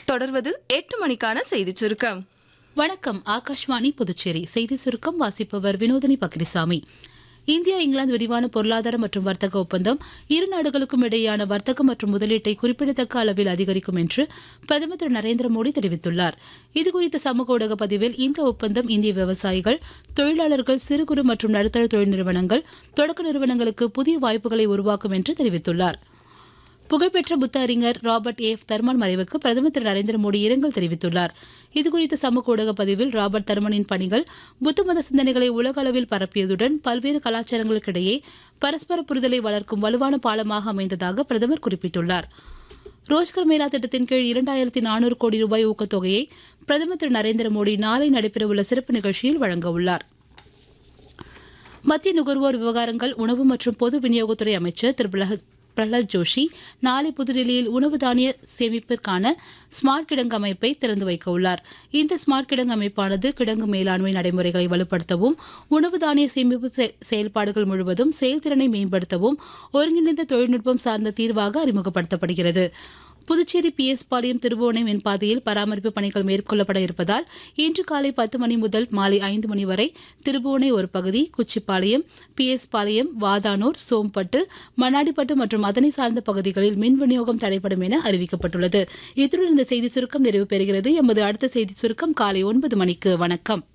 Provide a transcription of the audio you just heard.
தொடர்வது எட்டு மணிக்கான செய்திச் சுருக்கம் வணக்கம் ஆகாஷ்வாணி புதுச்சேரி செய்தி சுருக்கம் வாசிப்பவர் வினோதினி பக்ரிசாமி இந்தியா இங்கிலாந்து விரிவான பொருளாதார மற்றும் வர்த்தக ஒப்பந்தம் இரு நாடுகளுக்கும் இடையேயான வர்த்தகம் மற்றும் முதலீட்டை குறிப்பிடத்தக்க அளவில் அதிகரிக்கும் என்று பிரதமர் திரு நரேந்திர மோடி தெரிவித்துள்ளார் இதுகுறித்த சமூக ஊடக பதிவில் இந்த ஒப்பந்தம் இந்திய விவசாயிகள் தொழிலாளர்கள் சிறு குறு மற்றும் நடுத்தர தொழில் நிறுவனங்கள் தொடக்க நிறுவனங்களுக்கு புதிய வாய்ப்புகளை உருவாக்கும் என்று தெரிவித்துள்ளார் புகழ்பெற்ற புத்த அறிஞர் ராபர்ட் ஏஃப் தர்மன் மறைவுக்கு பிரதமர் திரு நரேந்திர மோடி இரங்கல் தெரிவித்துள்ளார் இதுகுறித்த சமூக ஊடக பதிவில் ராபர்ட் தர்மனின் பணிகள் புத்த மத சிந்தனைகளை உலக அளவில் பரப்பியதுடன் பல்வேறு கலாச்சாரங்களுக்கிடையே பரஸ்பர புரிதலை வளர்க்கும் வலுவான பாலமாக அமைந்ததாக பிரதமர் குறிப்பிட்டுள்ளார் ரோஜ்கர் மேலா திட்டத்தின் கீழ் இரண்டாயிரத்தி நானூறு கோடி ரூபாய் ஊக்கத்தொகையை பிரதமர் திரு நரேந்திர மோடி நாளை நடைபெறவுள்ள சிறப்பு நிகழ்ச்சியில் வழங்க உள்ளார் மத்திய நுகர்வோர் விவகாரங்கள் உணவு மற்றும் பொது விநியோகத்துறை அமைச்சர் திரு பிரஹத் பிரஹ்லாத் ஜோஷி நாளை புதுடில்லியில் உணவு தானிய சேமிப்பிற்கான ஸ்மார்ட் கிடங்கு அமைப்பை திறந்து வைக்க உள்ளார் இந்த ஸ்மார்ட் கிடங்கு அமைப்பானது கிடங்கு மேலாண்மை நடைமுறைகளை வலுப்படுத்தவும் உணவு தானிய சேமிப்பு செ- செயல்பாடுகள் முழுவதும் செயல்திறனை மேம்படுத்தவும் ஒருங்கிணைந்த தொழில்நுட்பம் சார்ந்த தீர்வாக அறிமுகப்படுத்தப்படுகிறது புதுச்சேரி பிஎஸ் பாளையம் திருபுவனை மென்பாதையில் பராமரிப்பு பணிகள் மேற்கொள்ளப்பட இருப்பதால் இன்று காலை பத்து மணி முதல் மாலை ஐந்து மணி வரை திருபுவனை ஒரு பகுதி குச்சிப்பாளையம் பிஎஸ் பாளையம் வாதானூர் சோம்பட்டு மண்ணாடிப்பட்டு மற்றும் அதனை சார்ந்த பகுதிகளில் மின் விநியோகம் தடைப்படும் என அறிவிக்கப்பட்டுள்ளது இத்துடன் இந்த செய்தி சுருக்கம் நிறைவு பெறுகிறது எமது அடுத்த செய்தி சுருக்கம் காலை ஒன்பது மணிக்கு வணக்கம்